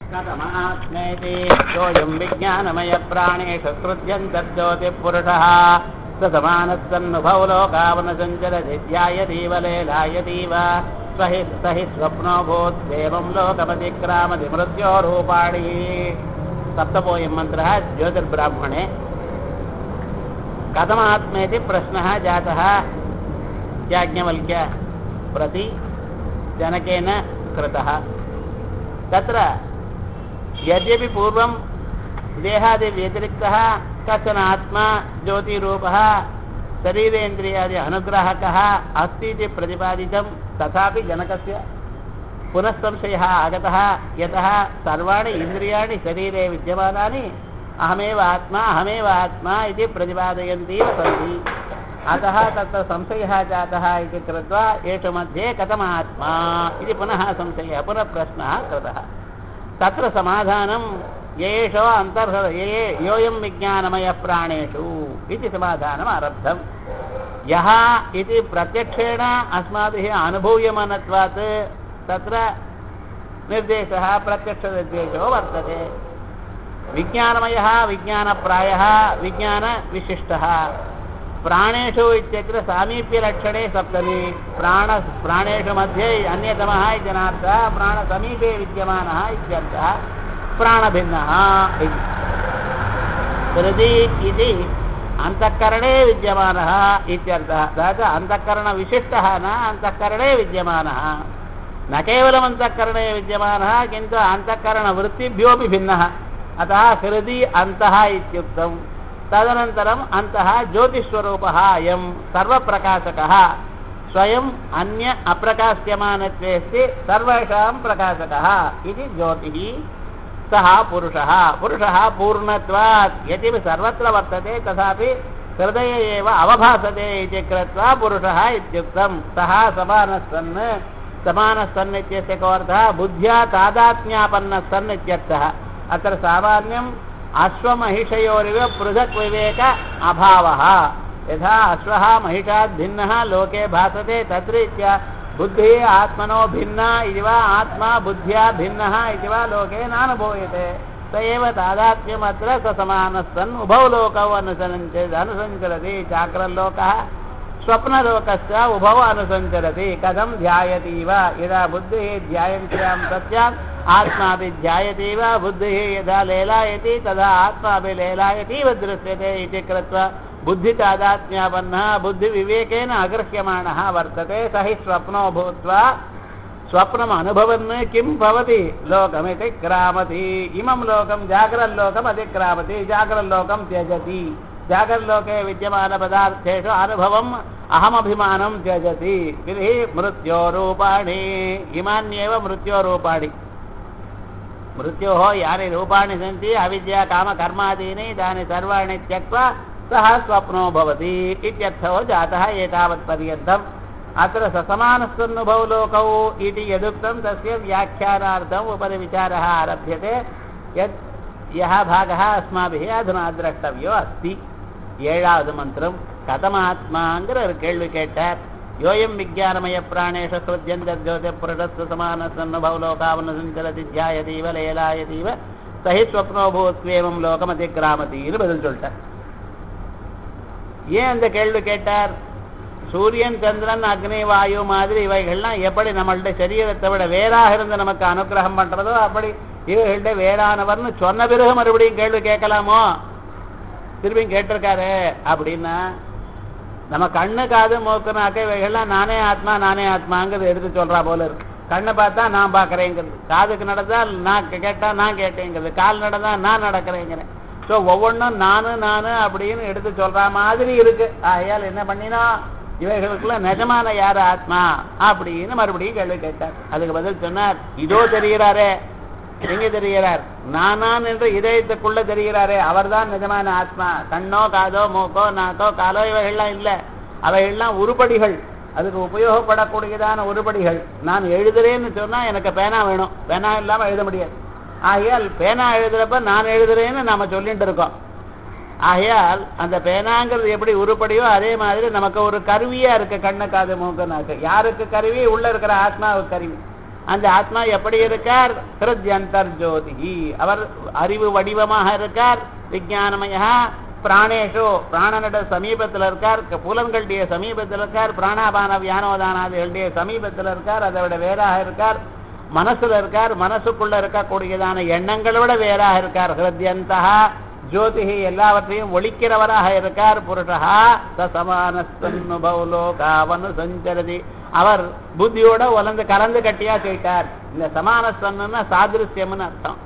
कथमात्मेति सोऽयं विज्ञानमयप्राणेषु सृज्यन्तर्ज्योतिःपुरुषः स समानस्सन्नुभौ लोकावनसञ्चरति ध्यायतीव लेलायतीव स हि स हि स्वप्नो भूत्वेवं लोकमतिक्रामति मृत्योरूपाणि सप्तपोऽयं मन्त्रः ज्योतिर्ब्राह्मणे कथमात्मेति प्रश्नः जातः याज्ञवल्क्य प्रति जनकेन कृतः तत्र यद्यपि पूर्वं देहादिव्यतिरिक्तः कश्चन आत्मा ज्योतिरूपः शरीरेन्द्रियादि अनुग्राहकः अस्ति इति प्रतिपादितं तथापि जनकस्य पुनः संशयः आगतः यतः सर्वाणि इन्द्रियाणि शरीरे विद्यमानानि अहमेव आत्मा अहमेव आत्मा इति प्रतिपादयन्तीव सन्ति अतः तत्र संशयः जातः इति कृत्वा एषु मध्ये कथमात्मा इति पुनः संशयः पुनः प्रश्नः कृतः तत्र समाधानं येषो अन्तर्ह ये योऽयं विज्ञानमयः प्राणेषु इति समाधानम् आरब्धम् यः इति प्रत्यक्षेण अस्माभिः अनुभूयमानत्वात् तत्र निर्देशः प्रत्यक्षनिर्देशो वर्तते विज्ञानमयः विज्ञानप्रायः विज्ञानविशिष्टः प्राणेषु इत्यत्र सामीप्यलक्षणे सप्तमी प्राण प्राणेषु मध्ये अन्यतमः इति नार्थः प्राणसमीपे विद्यमानः इत्यर्थः प्राणभिन्नः इति हृदि इति अन्तःकरणे विद्यमानः इत्यर्थः सः च अन्तःकरणविशिष्टः न अन्तःकरणे विद्यमानः न केवलम् अन्तःकरणे विद्यमानः किन्तु अन्तःकरणवृत्तिभ्योऽपि भिन्नः अतः हृदि अन्तः इत्युक्तम् तदनन्तरम् अन्तः ज्योतिस्वरूपः अयं सर्वप्रकाशकः स्वयम् अन्य अप्रकाश्यमानत्वे अस्ति सर्वेषां प्रकाशकः इति ज्योतिः सः पुरुषः पुरुषः पूर्णत्वात् यद्यपि सर्वत्र वर्तते तथापि हृदये एव अवभासते इति कृत्वा पुरुषः इत्युक्तं सः समानः सन् समानः सन् इत्यस्य को अर्थः बुद्ध्या तादात्म्यापन्नः सन् इत्यर्थः अत्र सामान्यम् अश्वमहिषयोरिव पृथक् विवेक अभावः यथा अश्वः महिषात् भिन्नः लोके भासते तद्रीत्या बुद्धिः आत्मनो भिन्ना इति वा आत्मा बुद्ध्या भिन्नः इति वा लोके नानुभूयते स एव तादात्म्यमत्र स समानः सन् उभौ लोकौ अनुसरञ्च अनुसञ्चरति चाक्रल्लोकः स्वप्नलोकस्य उभौ अनुसञ्चरति कथं ध्यायतीव यदा बुद्धिः ध्यायन्त्यां तस्यात् आत्मापि ध्यायतीव बुद्धिः यदा लेलायति तदा आत्मापि लेलायतीव दृश्यते इति कृत्वा बुद्धितादात्म्यापन्नः बुद्धिविवेकेन अगृह्यमाणः वर्तते स हि स्वप्नो भूत्वा स्वप्नम् अनुभवन् किं भवति लोकमिति क्रामति इमं लोकं जागरल्लोकम् अतिक्रामति जागरल्लोकं त्यजति जागरलोके विद्यमानपदार्थेषु अनुभवम् अहमभिमानं त्यजति तर्हि मृत्योरूपाणि इमान्येव मृत्योरूपाणि मृत्योः यानि रूपाणि सन्ति अविद्या कामकर्मादीनि तानि सर्वाणि त्यक्त्वा सः स्वप्नो भवति इत्यर्थो जातः एतावत्पर्यन्तम् अत्र ससमानस्वनुभौ लोकौ इति यदुक्तं तस्य व्याख्यानार्थम् उपरि विचारः आरभ्यते यत् यः भागः अस्माभिः अधुना द्रष्टव्यो अस्ति ஏழாவது மந்திரம் கதமாத்மாங்கிற ஒரு கேள்வி கேட்டார் யோயம் விஜயானமய பிராணேஷ சுத்தியந்த ஜோதி புரடஸ்து சமான சன்னுபவ லோகாவன சஞ்சலதி தியாயதீவ லேலாயதீவ சஹி ஸ்வப்னோபூத்வேவம் லோகம் அதிகிராமத்தின்னு பதில் சொல்லிட்டார் ஏன் அந்த கேள்வி கேட்டார் சூரியன் சந்திரன் அக்னி வாயு மாதிரி இவைகள்லாம் எப்படி நம்மள்ட்ட சரீரத்தை விட வேறாக இருந்து நமக்கு அனுகிரகம் பண்றதோ அப்படி இவைகள்ட்ட வேறானவர்னு சொன்ன பிறகு மறுபடியும் கேள்வி கேட்கலாமோ திரும்பியும் கேட்டிருக்காரு அப்படின்னா நம்ம கண்ணு காது மூக்கு நாக்கு இவைகள்லாம் நானே ஆத்மா நானே ஆத்மாங்கிறது எடுத்து சொல்றா போல இருக்கு கண்ணை பார்த்தா நான் பார்க்கறேங்கிறது காதுக்கு நடந்தா நான் கேட்டா நான் கேட்டேங்கிறது கால் நடந்தா நான் நடக்கிறேங்கிறேன் ஸோ ஒவ்வொன்றும் நானு நானு அப்படின்னு எடுத்து சொல்ற மாதிரி இருக்கு ஆகையால் என்ன பண்ணினா இவைகளுக்குள்ள நிஜமான யார் ஆத்மா அப்படின்னு மறுபடியும் கேள்வி கேட்டார் அதுக்கு பதில் சொன்னார் இதோ தெரிகிறாரே எங்க தெரிகிறார் நானான் என்று இதயத்துக்குள்ள தெரிகிறாரே அவர்தான் நிஜமான ஆத்மா கண்ணோ காதோ மூக்கோ நாக்கோ காலோ இவைகள்லாம் இல்லை அவைகள்லாம் உருப்படிகள் அதுக்கு உபயோகப்படக்கூடியதான உருப்படிகள் நான் எழுதுறேன்னு சொன்னா எனக்கு பேனா வேணும் பேனா இல்லாம எழுத முடியாது ஆகையால் பேனா எழுதுறப்ப நான் எழுதுறேன்னு நாம சொல்லிட்டு இருக்கோம் ஆகையால் அந்த பேனாங்கிறது எப்படி உருப்படியோ அதே மாதிரி நமக்கு ஒரு கருவியா இருக்கு கண்ணு காது மூக்கு நாக்கு யாருக்கு கருவி உள்ள இருக்கிற ஆத்மாவுக்கு கருவி அந்த ஆத்மா எப்படி இருக்கார் ஹிருத்யந்தர் ஜோதி அவர் அறிவு வடிவமாக இருக்கார் விஜயானமயா பிராணேஷு பிராணனோட சமீபத்தில் இருக்கார் க- புலன்களுடைய சமீபத்தில் இருக்கார் பிராணாபான வியானோதானாதிகளுடைய சமீபத்தில் இருக்கார் அதை விட வேறாக இருக்கார் மனசுல இருக்கார் மனசுக்குள்ள இருக்கக்கூடியதான எண்ணங்களை விட வேறாக இருக்கார் ஹிருத்யந்தா ஜோதிஹி எல்லாவற்றையும் ஒழிக்கிறவராக இருக்கார் புருஷா சமானஸ்தன்னுபவலோகாவனு சஞ்சரதி அவர் புத்தியோட உலர்ந்து கலந்து கட்டியா போயிட்டார் இந்த சமானஸ்தன்னா சாதிருஷ்யம்னு அர்த்தம்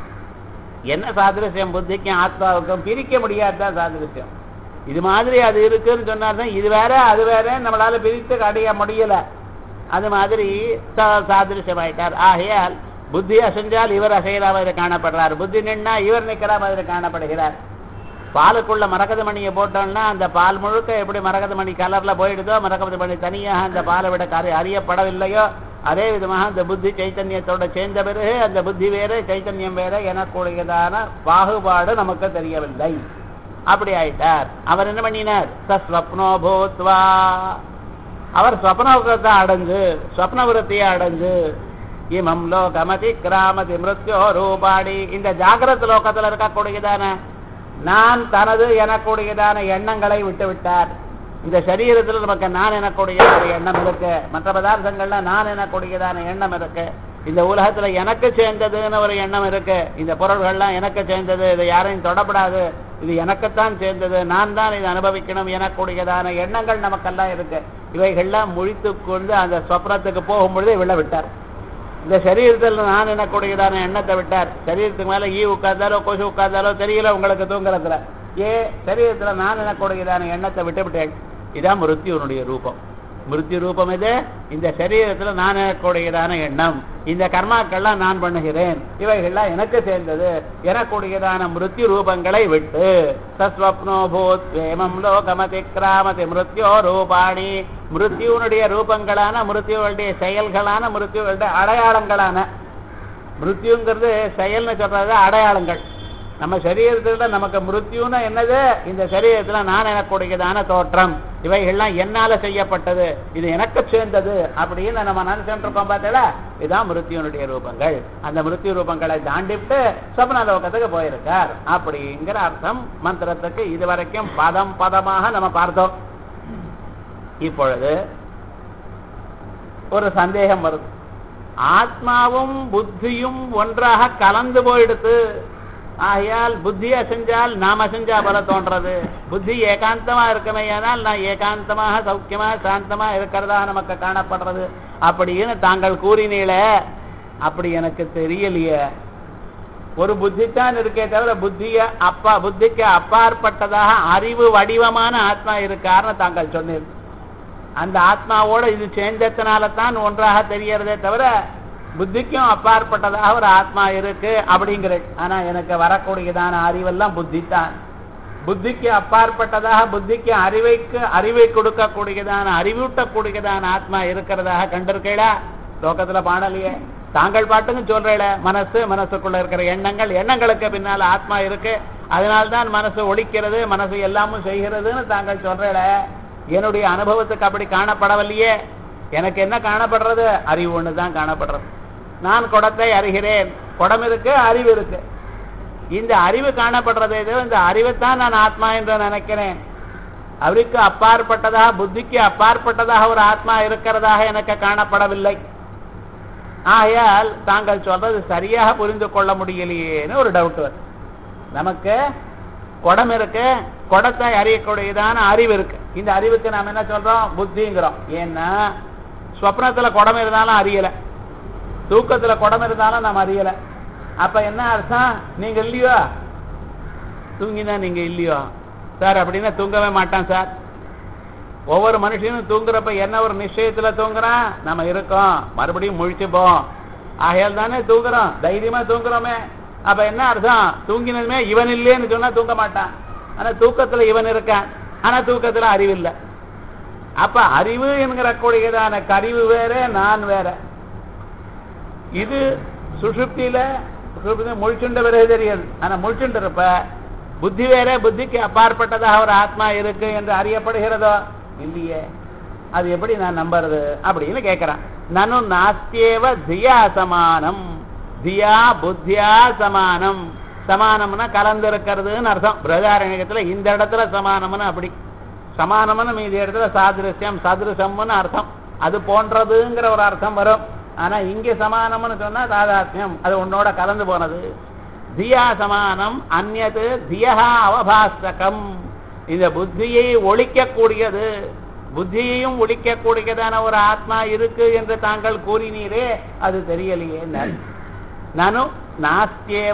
என்ன சாதிருஷ்யம் புத்திக்கும் ஆத்மாவுக்கும் பிரிக்க முடியாதுதான் சாதிருஷ்யம் இது மாதிரி அது இருக்குன்னு சொன்னாதான் இது வேற அது வேற நம்மளால பிரித்து அடைய முடியல அது மாதிரி சா- சாதிருஷ்யமாயிட்டார் ஆகையால் புத்தி அசைஞ்சால் இவர் அசைகிற மாதிரி காணப்படுறார் புத்தி நின்னா இவர் நிக்கிற மாதிரி காணப்படுகிறார் பாலுக்குள்ள மரகத மணியை போட்டோம்னா அந்த பால் முழுக்க எப்படி மரகத மணி கலர்ல போயிடுதோ மரகத மணி தனியாக அந்த பாலை விட கரை அறியப்படவில்லையோ அதே விதமாக அந்த புத்தி சைத்தன்யத்தோட சேர்ந்த பிறகு அந்த புத்தி வேற சைத்தன்யம் வேற எனக்கூடியதான பாகுபாடு நமக்கு தெரியவில்லை அப்படி ஆயிட்டார் அவர் என்ன பண்ணினார் சஸ்வப்னோ பூத்வா அவர் ஸ்வப்னத்தை அடைஞ்சு ஸ்வப்ன விருத்தியை அடைஞ்சு இமம் லோகமதி கிராமதி மிருத்யோ ரூபாடி இந்த ஜாகிரத லோகத்துல இருக்கக்கூடியதான நான் தனது எனக்கூடியதான எண்ணங்களை விட்டு விட்டார் இந்த சரீரத்தில் நமக்கு நான் எனக்கூடியதான எண்ணம் இருக்கு மற்ற பதார்த்தங்கள்ல நான் எனக்கூடியதான எண்ணம் இருக்கு இந்த உலகத்துல எனக்கு சேர்ந்ததுன்னு ஒரு எண்ணம் இருக்கு இந்த பொருள்கள்லாம் எனக்கு சேர்ந்தது இது யாரையும் தொடப்படாது இது எனக்குத்தான் சேர்ந்தது நான் தான் இதை அனுபவிக்கணும் எனக்கூடியதான எண்ணங்கள் நமக்கெல்லாம் இருக்கு இவைகள்லாம் முழித்து கொண்டு அந்த சொப்னத்துக்கு போகும்பொழுதே விழ விட்டார் இந்த சரீரத்தில் நான் எனக்கூடியதான எண்ணத்தை விட்டார் சரீரத்துக்கு மேல ஈ உட்கார்ந்தாலோ கொசு உட்கார்ந்தாலோ தெரியல உங்களுக்கு தூங்குறதுல ஏ சரீரத்துல நான் எனக்கூடியதான எண்ணத்தை விட்டு விட்டேன் இதான் மிருத்யுனுடைய ரூபம் மிருத்யு ரூபம் இது இந்த சரீரத்துல நான் எனக்கூடியதான எண்ணம் இந்த கர்மாக்கள்லாம் நான் பண்ணுகிறேன் இவைகள்லாம் எனக்கு சேர்ந்தது எனக்கூடியதான மிருத்யு ரூபங்களை விட்டு சஸ்வப்னோ பூத் வேமம் லோகமதி கிராமதி மிருத்யோ ரூபாணி மிருத்யுனுடைய ரூபங்களான மிருத்யுகளுடைய செயல்களான மிருத்யுகளுடைய அடையாளங்களான மிருத்யுங்கிறது செயல்னு சொல்றது அடையாளங்கள் நம்ம சரீரத்துல நமக்கு மிருத்யுன்னா என்னது இந்த சரீரத்துல நான் எனக்கூடியதான தோற்றம் இவைகள்லாம் என்னால செய்யப்பட்டது இது எனக்கு சேர்ந்தது அப்படின்னு நம்ம நினைச்சுட்டு இருக்கோம் பார்த்தீங்களா இதுதான் மிருத்யுனுடைய ரூபங்கள் அந்த மிருத்யு ரூபங்களை தாண்டிவிட்டு சொப்ன லோகத்துக்கு போயிருக்கார் அப்படிங்கிற அர்த்தம் மந்திரத்துக்கு இதுவரைக்கும் பதம் பதமாக நம்ம பார்த்தோம் இப்பொழுது ஒரு சந்தேகம் வருது ஆத்மாவும் புத்தியும் ஒன்றாக கலந்து போயிடுத்து ஆகையால் புத்தி அசைஞ்சால் நாம் அசைஞ்சா போல தோன்றது புத்தி ஏகாந்தமா இருக்குமே ஆனால் நான் ஏகாந்தமாக சௌக்கியமா சாந்தமா இருக்கிறதா நமக்கு காணப்படுறது அப்படின்னு தாங்கள் கூறினீங்களே அப்படி எனக்கு தெரியலையே ஒரு புத்தி தான் இருக்கே தவிர புத்திய அப்பா புத்திக்கு அப்பாற்பட்டதாக அறிவு வடிவமான ஆத்மா இருக்காருன்னு தாங்கள் சொன்னீர் அந்த ஆத்மாவோட இது சேர்ந்ததுனால தான் ஒன்றாக தெரியறதே தவிர புத்திக்கும் அப்பாற்பட்டதாக ஒரு ஆத்மா இருக்கு அப்படிங்கிற ஆனா எனக்கு வரக்கூடியதான அறிவெல்லாம் புத்தி தான் புத்திக்கு அப்பாற்பட்டதாக புத்திக்கு அறிவைக்கு அறிவை கொடுக்கக்கூடியதான அறிவூட்டக்கூடியதான ஆத்மா இருக்கிறதாக கண்டிருக்கீடா லோகத்துல பாடலையே தாங்கள் பாட்டுன்னு சொல்றேல மனசு மனசுக்குள்ள இருக்கிற எண்ணங்கள் எண்ணங்களுக்கு பின்னால ஆத்மா இருக்கு அதனால்தான் மனசு ஒழிக்கிறது மனசு எல்லாமும் செய்கிறதுன்னு தாங்கள் சொல்றேல என்னுடைய அனுபவத்துக்கு அப்படி காணப்படவில்லையே எனக்கு என்ன காணப்படுறது அறிவு ஒன்று தான் காணப்படுறது நான் குடத்தை அறிகிறேன் குடம் இருக்கு அறிவு இருக்கு இந்த அறிவு காணப்படுறதே தவிர இந்த அறிவைத்தான் நான் ஆத்மா என்று நினைக்கிறேன் அவருக்கு அப்பாற்பட்டதாக புத்திக்கு அப்பாற்பட்டதாக ஒரு ஆத்மா இருக்கிறதாக எனக்கு காணப்படவில்லை ஆகையால் தாங்கள் சொல்றது சரியாக புரிந்து கொள்ள முடியலையேன்னு ஒரு டவுட் வருது நமக்கு குடம் இருக்கு குடத்தை அறியக்கூடியதான அறிவு இருக்கு இந்த அறிவுக்கு நாம என்ன சொல்றோம் புத்திங்கிறோம் ஏன்னா ஸ்வப்னத்துல குடம் இருந்தாலும் அறியல தூக்கத்துல குடம் இருந்தாலும் நாம் அறியல அப்ப என்ன அர்த்தம் நீங்க இல்லையோ தூங்கினா நீங்க இல்லையோ சார் அப்படின்னா தூங்கவே மாட்டான் சார் ஒவ்வொரு மனுஷனும் தூங்குறப்ப என்ன ஒரு நிச்சயத்துல தூங்குறான் நம்ம இருக்கோம் மறுபடியும் முழிச்சுப்போம் ஆகையால் தானே தூங்குறோம் தைரியமா தூங்குறோமே அப்ப என்ன அர்த்தம் தூங்கினதுமே இவன் இல்லைன்னு சொன்னா தூங்க மாட்டான் ஆனா தூக்கத்துல இவன் இருக்கான் ஆனா தூக்கத்துல அறிவு இல்லை அப்ப அறிவு என்கிற கூடியதான கருவு வேற நான் வேற இது சுஷுப்தியில சுஷுப்தி முழிச்சுண்ட பிறகு தெரியாது ஆனா முழிச்சுண்டு இருப்ப புத்தி வேற புத்திக்கு அப்பாற்பட்டதாக ஒரு ஆத்மா இருக்கு என்று அறியப்படுகிறதோ இல்லையே அது எப்படி நான் நம்புறது அப்படின்னு கேட்கிறான் நனு நாஸ்தியேவ தியா சமானம் தியா புத்தியா சமானம் சமானம்னா கலந்து இருக்கிறதுன்னு அர்த்தம் பிரதாரணிகத்துல இந்த இடத்துல சமானம்னு அப்படி சமானம்னு மீதி இடத்துல சாதிருஷ்யம் சதுருஷம்னு அர்த்தம் அது போன்றதுங்கிற ஒரு அர்த்தம் வரும் ஆனா இங்க சமானம்னு சொன்னா தாதாத்மியம் அது உன்னோட கலந்து போனது தியா சமானம் அந்நது தியஹா அவபாசகம் இந்த புத்தியை ஒழிக்கக்கூடியது புத்தியையும் ஒழிக்கக்கூடியதான ஒரு ஆத்மா இருக்கு என்று தாங்கள் கூறினீரே அது தெரியலையே நனு நாஸ்தியேவ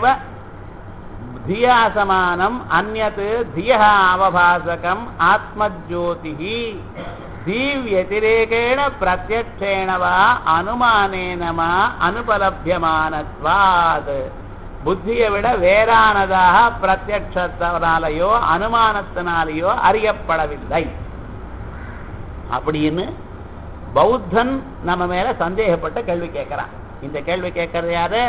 தியா சமானம் அந்நத் தியா அவபாசகம் ஆத்மஜோதிகி தீவ்யதிரேகேண பிரத்யக்ஷேண வா அனுமானேன வா அனுபலபியமானத்வாத் புத்தியை விட வேறானதாக பிரத்யக்ஷத்தினாலேயோ அனுமானத்தினாலேயோ அறியப்படவில்லை அப்படின்னு பௌத்தன் நம்ம மேல சந்தேகப்பட்ட கேள்வி கேட்கிறான் இந்த கேள்வி கேட்கறது யாரு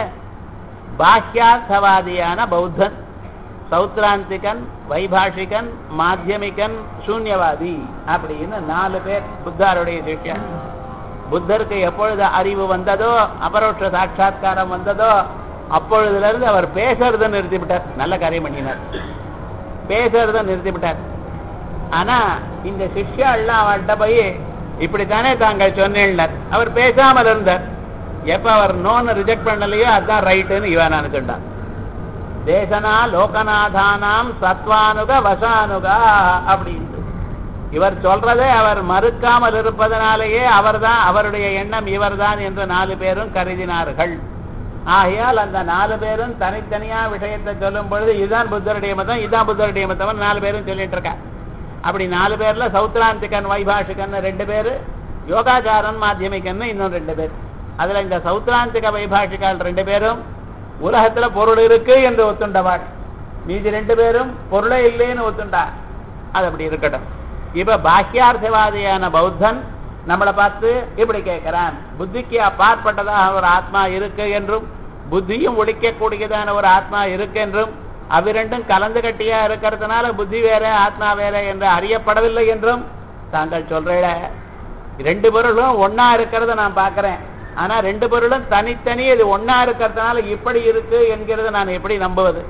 பாஹ்யார்த்தவாதியான பௌத்தன் சௌத்ராந்திகன் வைபாஷிகன் மாத்தியமிகன் சூன்யவாதி அப்படின்னு நாலு பேர் புத்தாருடைய சிஷ்யன் புத்தருக்கு எப்பொழுது அறிவு வந்ததோ அபரோட்ச சாட்சா்காரம் வந்ததோ அப்பொழுதுல இருந்து அவர் பேசுறத நிறுத்திவிட்டார் நல்ல காரியம் பண்ணினார் பேசுறத நிறுத்திவிட்டார் ஆனா இந்த சிஷ்யா எல்லாம் அவர்கிட்ட போய் இப்படித்தானே தாங்கள் சொன்னேன் அவர் பேசாமல் இருந்தார் எப்ப அவர் நோன்னு ரிஜெக்ட் பண்ணலையோ அதுதான் ரைட்டுன்னு இவன் நினைச்சுட்டான் தேசனா லோகநாதானாம் சத்வானுக வசானுகா அப்படின்னு இவர் சொல்றதே அவர் மறுக்காமல் இருப்பதனாலேயே அவர்தான் அவருடைய எண்ணம் இவர்தான் என்று நாலு பேரும் கருதினார்கள் ஆகையால் அந்த நாலு பேரும் தனித்தனியா விஷயத்தை சொல்லும் பொழுது இதுதான் புத்தருடைய மதம் இதுதான் புத்தருடைய மதம் நாலு பேரும் சொல்லிட்டு இருக்கா அப்படி நாலு பேர்ல சௌத்ராந்திகன் வைபாஷிகன் ரெண்டு பேரு யோகாச்சாரன் மாத்தியமிகன் இன்னும் ரெண்டு பேர் அதுல இந்த சௌத்ராந்திக வைபாஷிகால் ரெண்டு பேரும் உலகத்துல பொருள் இருக்கு என்று ஒத்துண்டவாள் மீதி ரெண்டு பேரும் பொருளே இல்லைன்னு ஒத்துண்டா அது அப்படி இருக்கட்டும் இப்ப பாக்கியார்த்தவாதியான பௌத்தன் நம்மளை பார்த்து இப்படி கேட்கிறான் புத்திக்கு அப்பாற்பட்டதாக ஒரு ஆத்மா இருக்கு என்றும் புத்தியும் ஒழிக்கக்கூடியதான ஒரு ஆத்மா இருக்கு என்றும் அவ்விரண்டும் கலந்து கட்டியா இருக்கிறதுனால புத்தி வேற ஆத்மா வேற என்று அறியப்படவில்லை என்றும் தாங்கள் சொல்றேட ரெண்டு பொருளும் ஒன்னா இருக்கிறத நான் பார்க்கிறேன் ஆனா ரெண்டு பொருளும் தனித்தனி இது ஒன்னா இருக்கிறதுனால இப்படி இருக்கு என்கிறத நான் எப்படி நம்புவது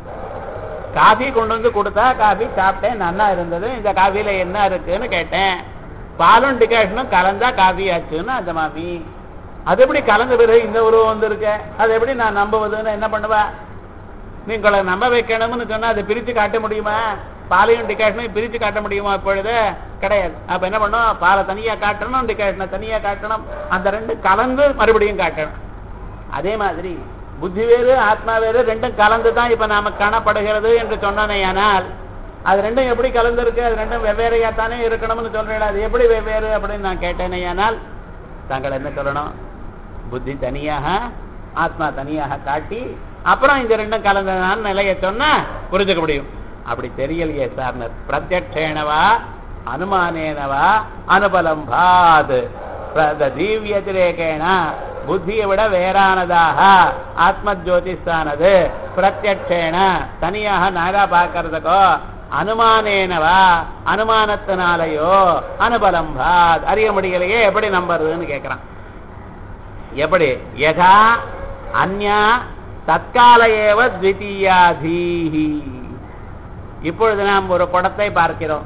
காஃபி கொண்டு வந்து கொடுத்தா காஃபி சாப்பிட்டேன் நல்லா இருந்தது இந்த காஃபில என்ன இருக்குன்னு கேட்டேன் பாலும் டிகாஷனும் கலந்தா காஃபி ஆச்சுன்னு அந்த மாமி அது எப்படி கலந்த பிறகு இந்த உருவம் வந்திருக்க அது எப்படி நான் நம்புவதுன்னு என்ன பண்ணுவா நீங்களை நம்ப வைக்கணும்னு சொன்னா அதை பிரிச்சு காட்ட முடியுமா பாலையும் டிகாஷனையும் பிரிச்சு காட்ட முடியுமா இப்பொழுது கிடையாது அப்ப என்ன பண்ணும் பாலை தனியா காட்டணும் டிகாஷனை தனியா காட்டணும் அந்த ரெண்டு கலந்து மறுபடியும் காட்டணும் அதே மாதிரி புத்தி வேறு ஆத்மா வேறு ரெண்டும் கலந்து தான் இப்ப நாம காணப்படுகிறது என்று சொன்னானேயானால் அது ரெண்டும் எப்படி கலந்துருக்கு அது ரெண்டும் வெவ்வேறையா தானே இருக்கணும்னு சொல்றேன் அது எப்படி வெவ்வேறு அப்படின்னு நான் கேட்டேனேயானால் தாங்கள் என்ன சொல்லணும் புத்தி தனியாக ஆத்மா தனியாக காட்டி அப்புறம் இந்த ரெண்டும் கலந்ததான நிலைய சொன்னா புரிஞ்சுக்க முடியும் அப்படி தெரியலையே சார்னர் பிரத்யக்ஷேனவா அனுமானேனவா அனுபலம் பாத் தீவியதிரேகேன புத்தியை விட வேறானதாக ஆத்ம ஜோதிஷானது பிரத்யக்ஷேன தனியாக நாகா பார்க்கறதுக்கோ அனுமானேனவா அனுமானத்தினாலேயோ அனுபலம் பாத் அறிய முடியலையே எப்படி நம்புறதுன்னு கேட்கிறான் எப்படி யதா அந்யா தற்கால ஏவ த்விதீயாதீஹி இப்பொழுது நாம் ஒரு குடத்தை பார்க்கிறோம்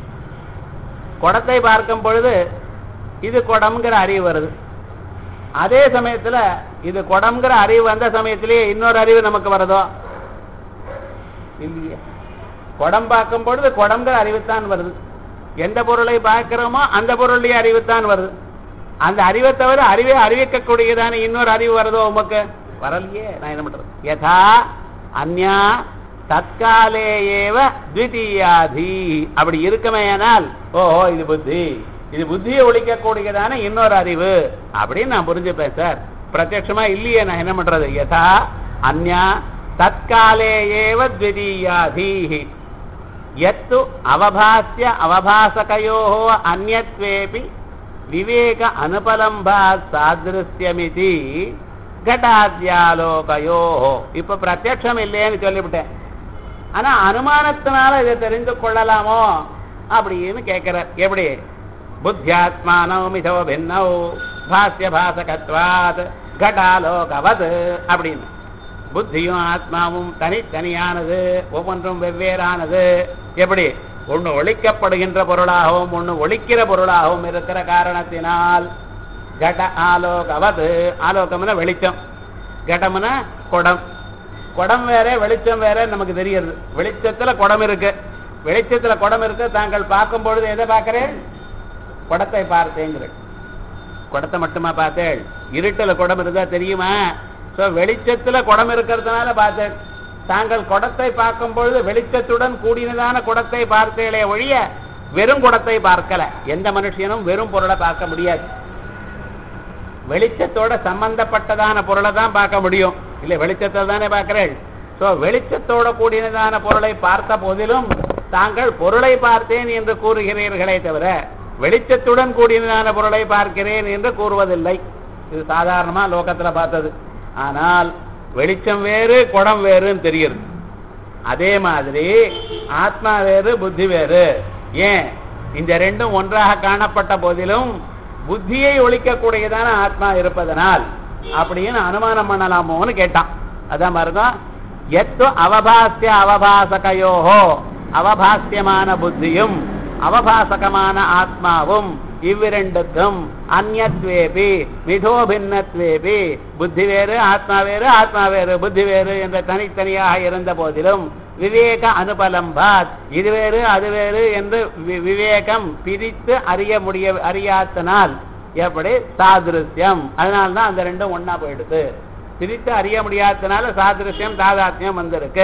குடத்தை பார்க்கும் பொழுது இது குடம்ங்கிற அறிவு வருது அதே சமயத்துல இது குடம்ங்கிற அறிவு வந்த சமயத்திலேயே இன்னொரு அறிவு நமக்கு வருதோ இல்லையே குடம் பார்க்கும் பொழுது குடம்ங்கிற அறிவுத்தான் வருது எந்த பொருளை பார்க்கிறோமோ அந்த பொருளுடைய அறிவுத்தான் வருது அந்த அறிவை தவிர அறிவை அறிவிக்கக்கூடியதான இன்னொரு அறிவு வருதோ உமக்கு வரலையே நான் என்ன பண்றது யதா அந்யா தற்காலே ஏவ த்விதீயாதி அப்படி இருக்குமேயானால் ஓஹோ இது புத்தி இது புத்தியை ஒழிக்கக்கூடியதான இன்னொரு அறிவு அப்படின்னு நான் புரிஞ்சுப்பேன் சார் பிரத்யட்சமா இல்லையே நான் என்ன பண்றது யதா அந்யா தற்காலே ஏவ த்விதீயாதி எத்து அவபாசிய அவபாசகையோ அந்நத்வேபி விவேக அனுபலம்பா சாதிருஷ்யமிதி கடாத்யாலோகையோ இப்ப பிரத்யட்சம் இல்லையேன்னு சொல்லிவிட்டேன் ஆனா அனுமானத்தினால இதை தெரிந்து கொள்ளலாமோ அப்படின்னு கேட்கிறார் எப்படி புத்தியாத்மானோ மிதோ பின்னௌ பாஸ்ய பாசகத்வாத் கடாலோகவத் அப்படின்னு புத்தியும் ஆத்மாவும் தனித்தனியானது ஒவ்வொன்றும் வெவ்வேறானது எப்படி ஒண்ணு ஒழிக்கப்படுகின்ற பொருளாகவும் ஒண்ணு ஒழிக்கிற பொருளாகவும் இருக்கிற காரணத்தினால் கட ஆலோகவது ஆலோகம்னா வெளிச்சம் கடம்னா குடம் குடம் வேற வெளிச்சம் வேற நமக்கு தெரியுது வெளிச்சத்துல குடம் இருக்கு வெளிச்சத்துல குடம் இருக்கு தாங்கள் பார்க்கும் பொழுது எதை பார்க்கிறேன் குடத்தை பார்த்தேங்கிறேன் குடத்தை மட்டுமா பார்த்தேள் இருட்டுல குடம் இருந்தா தெரியுமா சோ வெளிச்சத்துல குடம் இருக்கிறதுனால பார்த்தேன் தாங்கள் குடத்தை பார்க்கும் பொழுது வெளிச்சத்துடன் கூடினதான குடத்தை பார்த்தேளே ஒழிய வெறும் குடத்தை பார்க்கல எந்த மனுஷனும் வெறும் பொருளை பார்க்க முடியாது வெளிச்சத்தோட சம்பந்தப்பட்டதான பொருளை தான் பார்க்க முடியும் இல்ல வெளிச்சத்தை தானே பார்க்கிறேன் சோ வெளிச்சத்தோட கூடினதான பொருளை பார்த்த போதிலும் தாங்கள் பொருளை பார்த்தேன் என்று கூறுகிறீர்களே தவிர வெளிச்சத்துடன் கூடியதான பொருளை பார்க்கிறேன் என்று கூறுவதில்லை இது சாதாரணமா லோகத்துல பார்த்தது ஆனால் வெளிச்சம் வேறு குடம் வேறுன்னு தெரியுது அதே மாதிரி ஆத்மா வேறு புத்தி வேறு ஏன் இந்த ரெண்டும் ஒன்றாக காணப்பட்ட போதிலும் புத்தியை ஒழிக்கக்கூடியதான ஆத்மா இருப்பதனால் அப்படின்னு அனுமானம் பண்ணலாமோன்னு கேட்டான் அதான் பாருங்க எத்து அவபாசிய அவபாசகையோஹோ அவபாசியமான புத்தியும் அவபாசகமான ஆத்மாவும் இவ்விரண்டுக்கும் அந்நத்வேபி மிதோ பின்னத்வேபி புத்தி வேறு ஆத்மா வேறு ஆத்மா வேறு புத்தி வேறு என்ற தனித்தனியாக இருந்த போதிலும் விவேக அனுபலம்பாத் இது வேறு அது வேறு என்று வி- விவேகம் பிரித்து அறிய முடிய அறியாத்தனால் எப்படி சாதிருஷ்யம் அதனால்தான் அந்த ரெண்டும் ஒண்ணா போயிடுது பிரித்து அறிய முடியாதனால சாதிருஷ்யம் தாதாத்மியம் வந்திருக்கு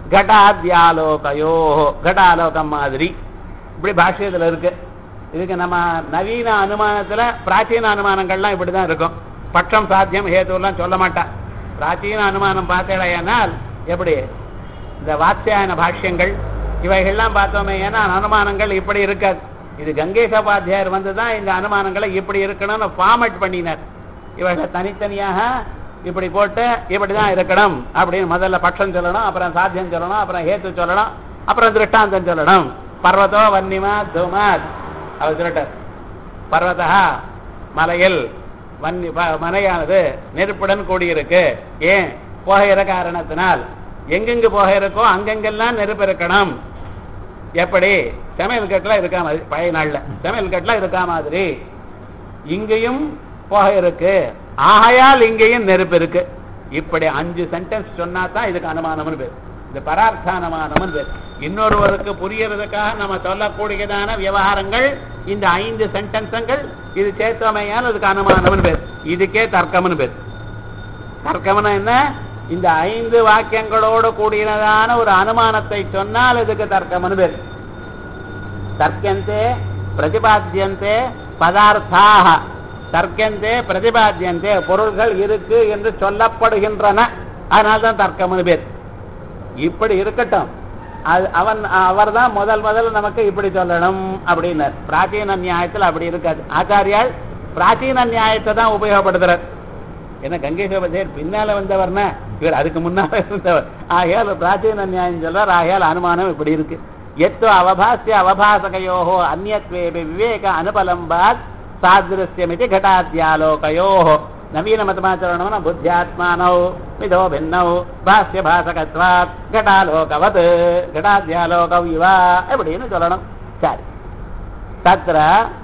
கடாத்யாலோகயோ கடாலோகம் மாதிரி இப்படி பாஷ்யத்துல இருக்கு இதுக்கு நம்ம நவீன அனுமானத்துல பிராச்சீன அனுமானங்கள்லாம் இப்படிதான் இருக்கும் பட்சம் சாத்தியம் ஹேதுலாம் சொல்ல மாட்டான் பிராச்சீன அனுமானம் பார்த்தேடையானால் எப்படி இந்த வாத்தியாயன பாஷ்யங்கள் இவைகள்லாம் பார்த்தோமே ஏன்னா அனுமானங்கள் இப்படி இருக்காது இது கங்கேசபாத்தியாயர் வந்து தான் இந்த அனுமானங்களை இப்படி இருக்கணும்னு ஃபார்மட் பண்ணினார் இவைகளை தனித்தனியாக இப்படி போட்டு இப்படிதான் இருக்கணும் அப்படின்னு முதல்ல பட்சம் சொல்லணும் அப்புறம் சாத்தியம் சொல்லணும் அப்புறம் ஹேத்து சொல்லணும் அப்புறம் திருஷ்டாந்தம் சொல்லணும் பர்வதோ வன்னிமா தூமாத் அவர் சொல்லிட்டார் பர்வதா மலையில் வன்னி ப- மலையானது நெருப்புடன் கூடியிருக்கு ஏன் புகையிற காரணத்தினால் எங்கெங்கு புகை இருக்கோ அங்கெங்கெல்லாம் நெருப்பு இருக்கணும் எப்படி சமையல் கட்டில் இருக்கா மாதிரி பழைய நாள்ல சமையல் கட்டில் இருக்கா மாதிரி இங்கேயும் புகை இருக்கு ஆகையால் இங்கேயும் நெருப்பு இருக்கு இப்படி அஞ்சு சென்டென்ஸ் சொன்னா தான் இதுக்கு அனுமானம்னு பேர் இது பரார்த்தானுமானம்னு பேர் இன்னொருவருக்கு புரியறதுக்காக நம்ம சொல்லக்கூடியதான விவகாரங்கள் இந்த ஐந்து சென்டென்ஸங்கள் இது சேர்த்தமையால் அதுக்கு அனுமானம்னு பேர் இதுக்கே தர்க்கம்னு பேர் தர்க்கம்னா என்ன இந்த ஐந்து வாக்கியங்களோடு கூடியதான ஒரு அனுமானத்தை சொன்னால் இதுக்கு தர்க்கம்னு பேர் தர்க்கந்தே பிரதிபாத்தியந்தே பதார்த்தாக தர்க்கந்தே பிரதிபாத்தியந்தே பொருள்கள் இருக்கு என்று சொல்லப்படுகின்றன அதனால தான் தர்க்கம்னு பேர் இப்படி இருக்கட்டும் அது அவன் அவர் தான் முதல் முதல்ல நமக்கு இப்படி சொல்லணும் அப்படின்னார் பிராச்சீன நியாயத்தில் அப்படி இருக்காது ஆச்சாரியால் பிராச்சீன நியாயத்தை தான் உபயோகப்படுத்துறார் ஏன்னா கங்கேஸ்வரர் பின்னால வந்தவர்னா இவர் அதுக்கு முன்னால இருந்தவர் ஆகையால் பிராச்சீன நியாயம் சொல்றார் ஆகையால் அனுமானம் இப்படி இருக்கு எத்தோ அவபாசிய அவபாசகையோஹோ அந்நியத்வேபி விவேக அனுபலம்பாத் சாதிருஷ்யமிதி घटाद्यालोकयो நவீன மதமாச்சரணம்னா புத்தியாத்மானௌ மிதோ பின்னௌ பாஸ்ய பாசகத்வாத் घटालोकवत् घटाद्यालोकौ இவ எப்படின்னு சொல்லணும் சரி தத்ர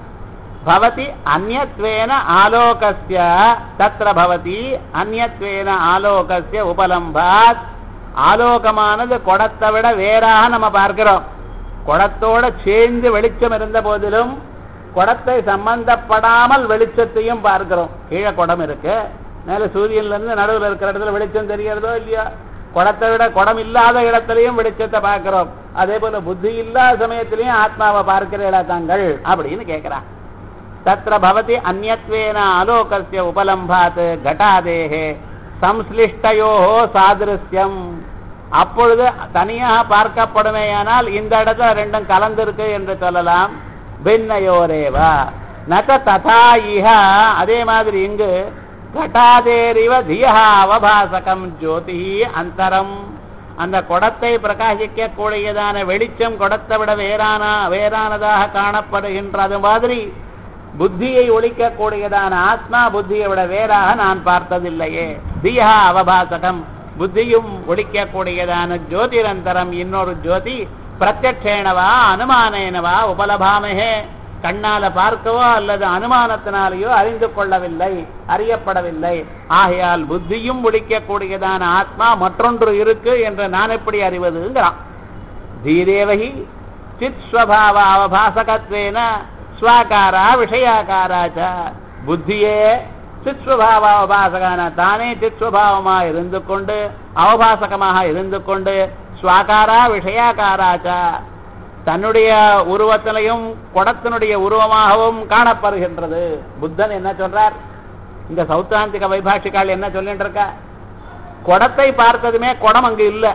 भवति अन्यत्वेन आलोकस्य तत्र भवति अन्यत्वेन ஆலோகஸ்ய உபலம்பாத் ஆலோகமானது குடத்தை விட வேறாக நம்ம பார்க்கிறோம் குடத்தோட சேர்ந்து வெளிச்சம் இருந்த போதிலும் குடத்தை சம்பந்தப்படாமல் வெளிச்சத்தையும் பார்க்கிறோம் கீழே குடம் இருக்கு மேல சூரியன்ல இருந்து நடுவில் இருக்கிற இடத்துல வெளிச்சம் தெரியறதோ இல்லையா குடத்தை விட குடம் இல்லாத இடத்துலயும் வெளிச்சத்தை பார்க்கிறோம் அதே போல புத்தி இல்லாத சமயத்திலையும் ஆத்மாவை பார்க்கிறீர்களா தாங்கள் அப்படின்னு கேட்கிறான் தத்ர பவதி அந்யத்வேன ஆலோகஸ்ய உபலம்பாத் கட்டாதேகே சம்ஸ்லிஷ்டயோ சாதிருஷ்யம் அப்பொழுது தனியாக பார்க்கப்படுமேயானால் இந்த இடத்துல ரெண்டும் கலந்திருக்கு என்று சொல்லலாம் பின்னயோரேவா நக ததா இஹ அதே மாதிரி இங்கு கட்டாதேரிவ தியா அவபாசகம் ஜோதி அந்தரம் அந்த குடத்தை பிரகாசிக்க கூடியதான வெளிச்சம் குடத்தை விட வேறான வேறானதாக காணப்படுகின்றது மாதிரி புத்தியை ஒழிக்கக்கூடியதான ஆத்மா புத்தியை விட வேறாக நான் பார்த்ததில்லையே தியா அவபாசகம் புத்தியும் ஒழிக்கக்கூடியதான ஜோதிரந்தரம் இன்னொரு ஜோதி பிரத்யக்ஷேனவா அனுமானேனவா உபலபாமகே கண்ணால பார்க்கவோ அல்லது அனுமானத்தினாலேயோ அறிந்து கொள்ளவில்லை அறியப்படவில்லை ஆகையால் புத்தியும் ஒழிக்கக்கூடியதான ஆத்மா மற்றொன்று இருக்கு என்று நான் எப்படி அறிவதுங்கிறான் தீதேவகி சித் ஸ்வபாவ அவபாசகத்வேன ஸ்வாகாரா விஷயாகாராச்ச புத்தியே சித்ஸ்வபாவ அவபாசகான தானே சித்ஸ்வபாவமாக இருந்து கொண்டு அவபாசகமாக இருந்து கொண்டு ஸ்வாகாரா விஷயாகாராச்ச தன்னுடைய உருவத்திலையும் குடத்தினுடைய உருவமாகவும் காணப்படுகின்றது புத்தன் என்ன சொல்றார் இந்த சௌத்தாந்திக வைபாஷிகால் என்ன சொல்லிட்டு இருக்கா குடத்தை பார்த்ததுமே குடம் அங்கு இல்லை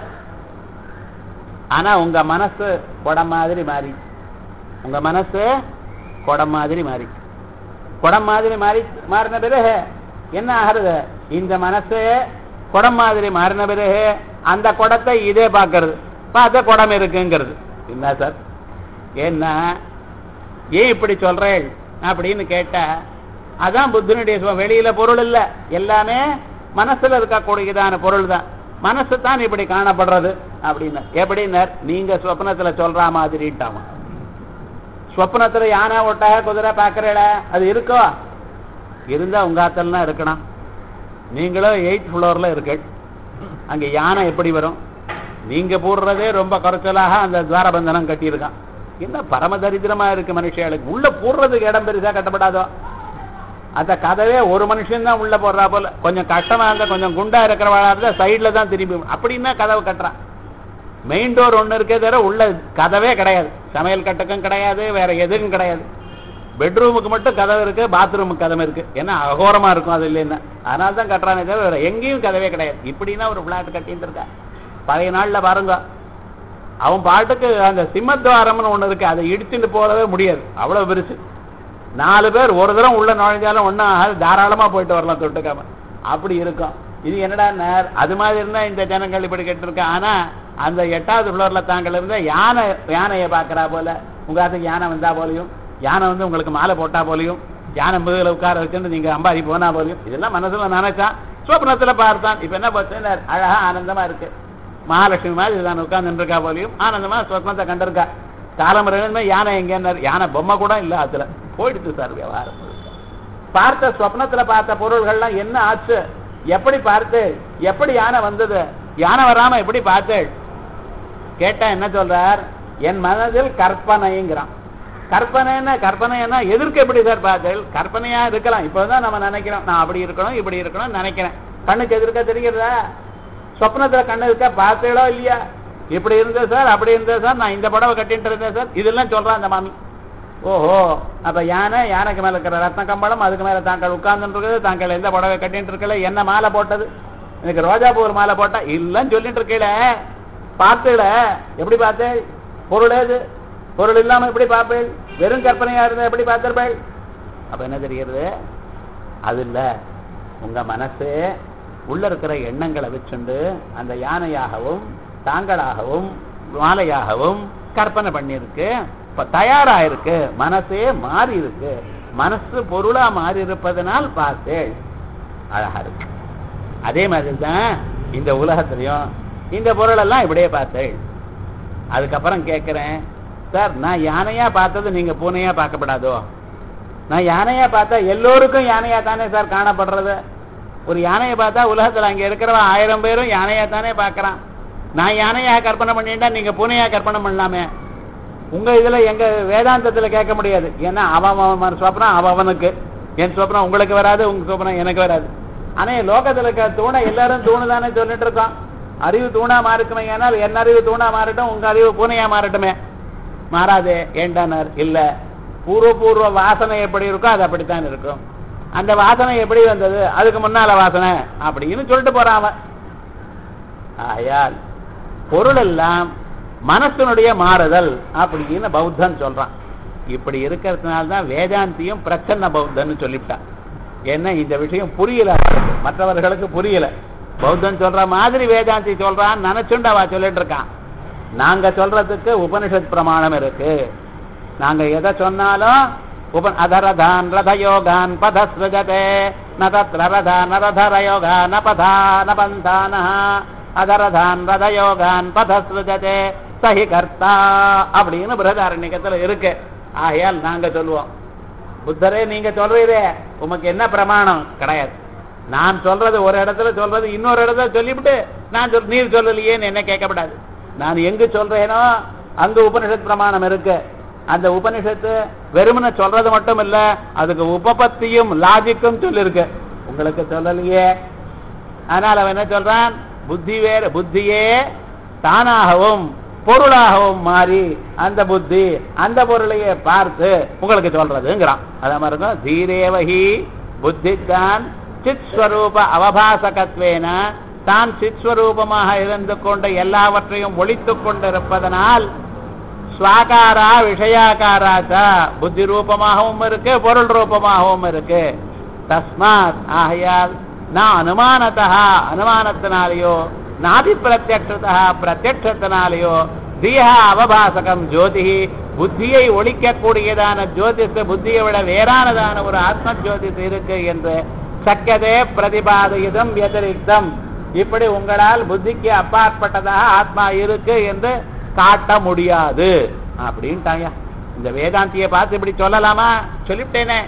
ஆனா உங்க மனசு குடம் மாதிரி மாறி உங்க மனசு குடம் மாதிரி மாறி குடம் மாதிரி மாறி மாறின பிறகு என்ன ஆகுறது இந்த மனசு குடம் மாதிரி மாறின பிறகு அந்த குடத்தை இதே பார்க்கறது பார்த்த குடம் இருக்குங்கிறது என்ன சார் என்ன ஏன் இப்படி சொல்றேன் அப்படின்னு கேட்டா அதான் புத்தனுடைய சுவ- வெளியில பொருள் இல்ல எல்லாமே மனசுல இருக்கக்கூடியதான பொருள் தான் மனசு தான் இப்படி காணப்படுறது அப்படின்னு எப்படின்னார் நீங்க சொப்னத்துல சொல்ற மாதிரிட்டாமா சொப்னத்துல யானை ஒட்டாக குதிரை பாக்குறீல அது இருக்கோ இருந்தா உங்க ஆத்தல்லாம் இருக்கணும் நீங்களும் எயிட் ஃப்ளோர்ல இருக்கு அங்க யானை எப்படி வரும் நீங்க போடுறதே ரொம்ப குறைச்சலாக அந்த துவாரபந்தனம் கட்டியிருக்கான் என்ன பரம தரித்திரமா இருக்கு மனுஷியாளுக்கு உள்ள போடுறதுக்கு இடம் பெருசா கட்டப்படாதோ அந்த கதவே ஒரு மனுஷன் தான் உள்ள போடுறா போல கொஞ்சம் கஷ்டமா இருந்தா கொஞ்சம் குண்டா இருக்கிறவளா இருந்தா சைடுல தான் திரும்பி அப்படின்னா கதவு கட்டுறான் மெயின் டோர் ஒண்ணு இருக்கே தவிர உள்ள கதவே கிடையாது சமையல் கட்டுக்கும் கிடையாது வேற எதுக்கும் கிடையாது பெட்ரூமுக்கு மட்டும் கதவு இருக்கு பாத்ரூமுக்கு கதவு இருக்கு ஏன்னா அகோரமா இருக்கும் அது இல்லைன்னா அதனால தான் கட்டுறானே தவிர வேற எங்கேயும் கதவே கிடையாது இப்படின்னா ஒரு பிளாட் கட்டிட்டு இருக்கா பழைய நாள்ல பாருங்க அவன் பாட்டுக்கு அந்த சிம்மத்வாரம்னு ஒண்ணு இருக்கு அதை இடிச்சுட்டு போறவே முடியாது அவ்வளவு பெருசு நாலு பேர் ஒரு தரம் உள்ள நுழைஞ்சாலும் ஒன்றும் ஆகாது தாராளமா போயிட்டு வரலாம் தொட்டுக்காம அப்படி இருக்கும் இது என்னடா நேர் அது மாதிரி இருந்தா இந்த ஜனங்கள் இப்படி கேட்டிருக்க ஆனா அந்த எட்டாவது ஃப்ளோர்ல தாங்கள் இருந்தா யானை யானையை பார்க்கறா போல உங்க அதுக்கு யானை வந்தா போலையும் யானை வந்து உங்களுக்கு மாலை போட்டா போலையும் யானை முதுகுல உட்கார வச்சுட்டு நீங்க அம்பாரி போனா போலையும் இதெல்லாம் மனசுல நினைச்சான் சோப்பனத்துல பார்த்தான் இப்ப என்ன போச்சு அழகா ஆனந்தமா இருக்கு மகாலட்சுமி மாதிரி தான் உட்கார்ந்து இருக்கா போலையும் ஆனந்தமா சொப்னத்தை கண்டிருக்கா காலமுறை யானை எங்கன்னாரு யானை பொம்மை கூட இல்ல அதுல போயிடுச்சு சார் விவகாரம் முழுக்க. பார்த்த சொப்னத்துல பார்த்த பொருள்கள்லாம் என்ன ஆச்சு எப்படி பார்த்து எப்படி யானை வந்தது யானை வராம எப்படி பார்த்தேள் கேட்டா என்ன சொல்றார் என் மனதில் கற்பனைங்கிறான் கற்பனைன்னா கற்பனைன்னா எதிர்க்க எப்படி சார் பார்த்தேள் கற்பனையா இருக்கலாம் இப்போதான் நம்ம நினைக்கிறோம் நான் அப்படி இருக்கணும் இப்படி இருக்கணும் நினைக்கிறேன் கண்ணுக்கு எதிர்க்க தெரிகிறதா சொப்னத்துல கண்ணு இருக்க பார்த்தீங்களோ இல்லையா இப்படி இருந்தது சார் அப்படி இருந்தது சார் நான் இந்த புடவை கட்டிட்டு இருந்தேன் சார் இதெல்லாம் சொல்றான் அந்த மாமி ஓஹோ அப்ப யானை யானைக்கு மேல இருக்கிற ரத்ன கம்பளம் அதுக்கு மேல தாங்கள் உட்கார்ந்துட்டு இருக்குது தாங்கள் எந்த புடவை கட்டிட்டு இருக்கல என்ன மாலை போட்டது எனக்கு ரோஜா பூ ஒரு மாலை போட்டா இல்லைன்னு சொல்லிட்டு இருக்கீல பார்த்துல எப்படி பார்த்தேன் பொருள் ஏது பொருள் இல்லாம எப்படி பார்ப்பேன் வெறும் கற்பனையா இருந்தா எப்படி பார்த்திருப்பேன் அப்ப என்ன தெரிகிறது அது இல்ல உங்க மனசு உள்ள இருக்கிற எண்ணங்களை வச்சுண்டு அந்த யானையாகவும் தாங்களாகவும் மாலையாகவும் கற்பனை பண்ணியிருக்கு இப்ப தயாரா இருக்கு மனசே மாறி இருக்கு மனசு பொருளா மாறி இருப்பதனால் பார்த்தேள் அழகா இருக்கு அதே மாதிரி தான் இந்த உலகத்திலையும் இந்த பொருள் எல்லாம் இப்படியே பார்த்தேள் அதுக்கப்புறம் கேட்கிறேன் சார் நான் யானையா பார்த்தது நீங்க பூனையா பார்க்கப்படாதோ நான் யானையா பார்த்தா எல்லோருக்கும் யானையா தானே சார் காணப்படுறது ஒரு யானையை பார்த்தா உலகத்துல அங்க இருக்கிறவன் ஆயிரம் பேரும் யானையா தானே பார்க்கறான் நான் யானையா கற்பனை பண்ணிட்டா நீங்க பூனையா கற்பனை பண்ணலாமே உங்க இதுல எங்க வேதாந்தத்துல கேட்க முடியாது ஏன்னா அவன் அவன் சொப்னம் அவன் அவனுக்கு என் சொப்னம் உங்களுக்கு வராது உங்க சொப்னம் எனக்கு வராது ஆனா என் லோகத்துல இருக்க தூணை எல்லாரும் தூணு தானே சொல்லிட்டு இருக்கோம் அறிவு தூணா மாறுக்குமே ஏனால் என் அறிவு தூணா மாறட்டும் உங்க அறிவு பூனையா மாறட்டுமே மாறாதே ஏண்டானார் இல்ல பூர்வ பூர்வ வாசனை எப்படி இருக்கோ அது அப்படித்தான் இருக்கும் அந்த வாசனை எப்படி வந்தது அதுக்கு முன்னால வாசனை அப்படின்னு சொல்லிட்டு போறான் அவன் ஆயால் பொருள் எல்லாம் மனசனுடைய மாறுதல் அப்படின்னு பௌத்தன் சொல்றான் இப்படி இருக்கிறதுனால தான் வேதாந்தியும் பிரச்சன்ன பௌத்தன்னு சொல்லிவிட்டான் ஏன்னா இந்த விஷயம் புரியல அவருக்கு. மற்றவர்களுக்கு புரியல பௌத்தன் சொல்ற மாதிரி வேதாந்தி சொல்றான் நினைச்சுண்டு அவ சொல்லிட்டு இருக்கான் நாங்க சொல்றதுக்கு உபனிஷத் பிரமாணம் இருக்கு நாங்க எதை சொன்னாலும் உப அதரதான் ரதயோகான் பதஸ்ருஜதே ந தத்ர ரத ந ரதரயோகா ந பதா ந பந்தானः அதரதான் ரதயோகான் பதஸ்ருஜதே சஹி கர்த்தா அப்படின்னு பிரதாரண்யத்துல இருக்கு ஆகையால் நாங்க சொல்லுவோம் புத்தரே நீங்க சொல்றீரே உமக்கு என்ன பிரமாணம் கிடையாது நான் சொல்றது ஒரு இடத்துல சொல்றது இன்னொரு இடத்துல சொல்லிவிட்டு நான் சொல் நீர் சொல்லலையேன்னு என்ன கேட்கப்படாது நான் எங்கு சொல்றேனோ அங்க உபனிஷத் பிரமாணம் இருக்கு அந்த உபனிஷத்து வெறுமனை சொல்றது மட்டும் இல்ல அதுக்கு உபபத்தியும் லாஜிக்கும் சொல்லிருக்கு உங்களுக்கு சொல்லலையே அதனால அவன் என்ன சொல்றான் புத்தி வேற புத்தியே தானாகவும் பொருளாகவும் மாறி அந்த புத்தி அந்த பொருளையே பார்த்து உங்களுக்கு சொல்றதுங்கிறான் அத மாதிரி இருக்கும் தீரேவகி புத்தித்தான் சித் ஸ்வரூப அவபாசகத்வேன தான் சித் ஸ்வரூபமாக இருந்து கொண்டு எல்லாவற்றையும் ஒழித்துக் கொண்டிருப்பதனால் ஸ்வாகாரா விஷயாகாராச்ச புத்தி ரூபமாகவும் இருக்கு பொருள் ரூபமாகவும் இருக்கு தஸ்மாத் ஆகையால் நான் அனுமானத்தா அனுமானத்தினாலேயோ நாதி பிரத்யக்ஷதா பிரத்யக்ஷத்தினாலேயோ தீஹா அவபாசகம் ஜோதி புத்தியை ஒழிக்கக்கூடியதான ஜோதிஷ புத்தியை விட வேறானதான ஒரு ஆத்ம ஜோதிஷ் இருக்கு என்று சக்கதே பிரதிபாதயுதம் வதிரிக்தம் இப்படி உங்களால் புத்திக்கு அப்பாற்பட்டதாக ஆத்மா இருக்கு என்று காட்ட முடியாது அப்படின்ட்டாயா இந்த வேதாந்தியை பார்த்து இப்படி சொல்லலாமா சொல்லிவிட்டேனே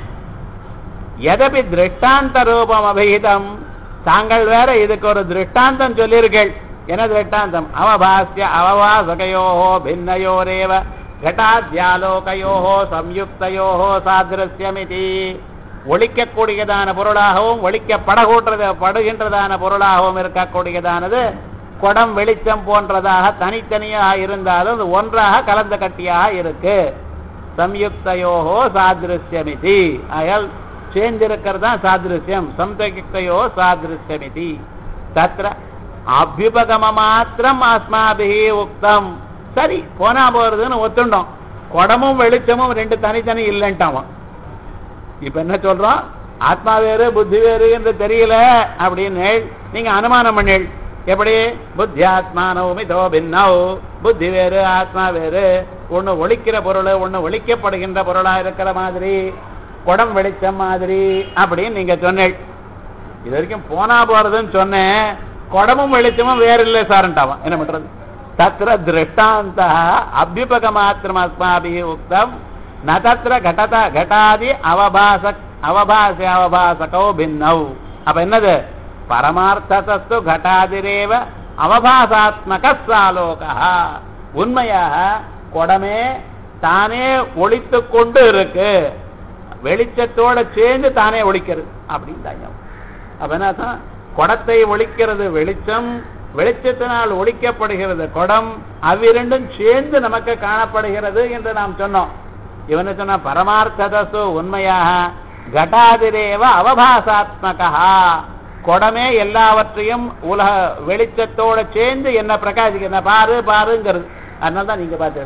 எதபி திருஷ்டாந்த ரூபம் அபிஹிதம் தாங்கள் வேற இதுக்கு ஒரு திருஷ்டாந்தம் சொல்லீர்கள் என்ன திருஷ்டாந்தம் அவபாசிய அவபாசகையோஹோ பின்னயோரேவ கட்டாத்யாலோகையோஹோ சம்யுக்தையோஹோ சாதிரஸ்யமிதி ஒழிக்கக்கூடியதான பொருளாகவும் ஒழிக்கப்படக்கூட்டது படுகின்றதான பொருளாகவும் இருக்கக்கூடியதானது குடம் வெளிச்சம் போன்றதாக தனித்தனியாக இருந்தாலும் அது ஒன்றாக கலந்த கட்டியாக இருக்கு சம்யுக்தையோஹோ சாதிருஷ்யமிதி ஆயால் சேர்ந்திருக்கிறது தான் சாதிருஷ்யம் சம்யுக்தையோ சாதிருஷ்யமிதி தத்ர அபியுபகம மாத்திரம் அஸ்மாபிஹி உக்தம் சரி போனா போறதுன்னு ஒத்துண்டோம் குடமும் வெளிச்சமும் ரெண்டு தனித்தனி இல்லைன்ட்டான் இப்ப என்ன சொல்றோம் ஆத்மா வேறு புத்தி வேறு என்று தெரியல அப்படின்னு நீங்க அனுமானம் பண்ணீள் எப்படி புத்தி ஆத்மானவுமிதோ பின்னோ புத்தி வேறு ஆத்மா வேறு ஒண்ணு ஒழிக்கிற பொருள் ஒண்ணு ஒழிக்கப்படுகின்ற பொருளா இருக்கிற மாதிரி குடம் வெளிச்சம் மாதிரி அப்படின்னு நீங்க சொன்னீள் இது வரைக்கும் போனா போறதுன்னு சொன்னேன் குடமும் வெளிச்சமும் வேற இல்லை சார்ன்ட்டாவான் என்ன பண்றது தத்திர திருஷ்டாந்த அபியுபக மாத்திரம் அஸ்மாபி உக்தம் ந தத்திர கடத கட்டாதி அவபாச அவபாச அவபாசகோ பின்னௌ அப்ப என்னது பரமார்த்தத்து கட்டாதிரேவ அவபாசாத்மக சாலோகா உண்மையாக குடமே தானே ஒழித்து கொண்டு இருக்கு வெளிச்சத்தோட சேர்ந்து தானே ஒழிக்கிறது அப்படின்னு அப்ப என்ன குடத்தை ஒழிக்கிறது வெளிச்சம் வெளிச்சத்தினால் ஒழிக்கப்படுகிறது குடம் அவ்விரண்டும் சேர்ந்து நமக்கு காணப்படுகிறது என்று நாம் சொன்னோம் இவனை சொன்ன பரமார்த்ததசு உண்மையாக கட்டாதிரேவ அவபாசாத்மகா குடமே எல்லாவற்றையும் உலக வெளிச்சத்தோட சேர்ந்து என்ன பிரகாசிக்க பாரு பாருங்கிறது அதனால தான் நீங்க பார்த்து